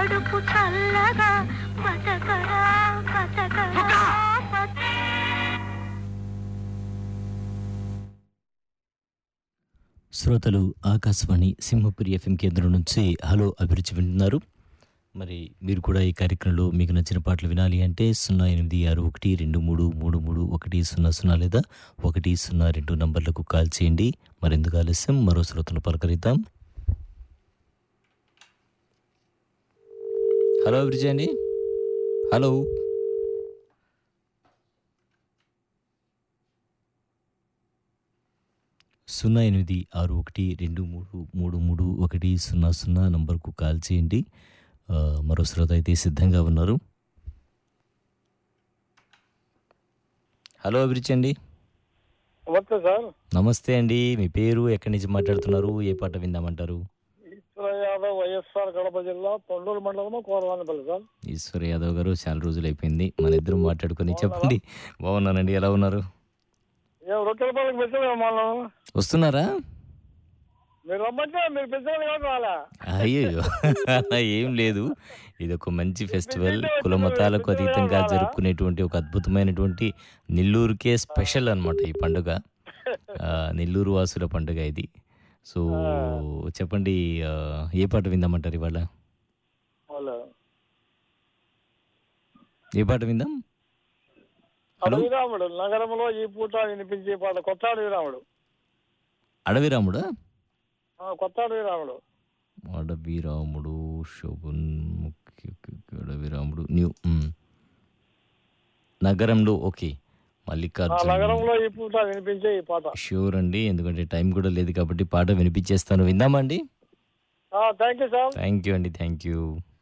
కడుపు చల్లగా బతకరా బతకరా బత- శ్రోతలు ఆకాశవాణి సింహపురి ఎఫ్ఎం కేంద్రం నుంచి హలో అభిరుచి వింటున్నారు మరి మీరు కూడా ఈ కార్యక్రమంలో మీకు నచ్చిన పాటలు వినాలి అంటే సున్నా ఎనిమిది ఆరు ఒకటి రెండు మూడు మూడు మూడు ఒకటి సున్నా సున్నా లేదా ఒకటి సున్నా రెండు నంబర్లకు కాల్ చేయండి మరెందుకు ఆలస్యం మరో శ్రోతను పలకరిద్దాం హలో అభిరుచి అండి హలో సున్నా ఎనిమిది ఆరు ఒకటి రెండు మూడు మూడు మూడు ఒకటి సున్నా సున్నా నంబర్కు కాల్ చేయండి ఆ, మరో శ్రోత అయితే సిద్ధంగా ఉన్నారు హలో అభిరుచి అండి నమస్తే సార్ నమస్తే అండి మీ పేరు ఎక్కడి నుంచి మాట్లాడుతున్నారు ఏ పాట విందామంటారు ఈశ్వర యాదవ్ వైఎస్ఆర్ కడప జిల్లా తొండూరు మండలం కోరవానిపల్లి సార్ ఈశ్వర్ యాదవ్ గారు చాలా రోజులు అయిపోయింది మన ఇద్దరు మాట్లాడుకొని చెప్పండి బాగున్నానండి ఎలా ఉన్నారు ఏ రొట్టెల పాలకు పెట్టాము మనం వస్తున్నారా మీరు రమ్మంటే మీరు పెంచాలి కాదు రాలా అయ్యో ఏం లేదు ఇది ఒక మంచి ఫెస్టివల్ కుల మతాలకు అతీతంగా జరుపుకునేటువంటి ఒక అద్భుతమైనటువంటి నెల్లూరుకే స్పెషల్ అన్నమాట ఈ పండుగ ఆ, నెల్లూరు వాసుల పండుగ ఇది సో చెప్పండి ఆ, ఏ పాట విందామంటారు ఇవాళ వాళ్ళు ఏ పాట విందాం హలో అడవిరాముడు నగరంలో ఈ పూట వినిపించే పాట కొత్త అడవిరాముడు అడవి రాముడా ఆ, కొత్త అడవిరాముడు అడవి రాముడు శోభన్ ముఖ్య అడవి రాముడు న్యూ మ్. నగరంలో ఓకే ఆ మల్లికార్జున్ నగరంలో ఈ పూట వినిపించే ఈ పాట షూర్ అండి ఎందుకంటే టైం కూడా లేదు కాబట్టి పాట వినిపించేస్తాను విందామండి thank you sir thank you అండి థ్యాంక్ యూ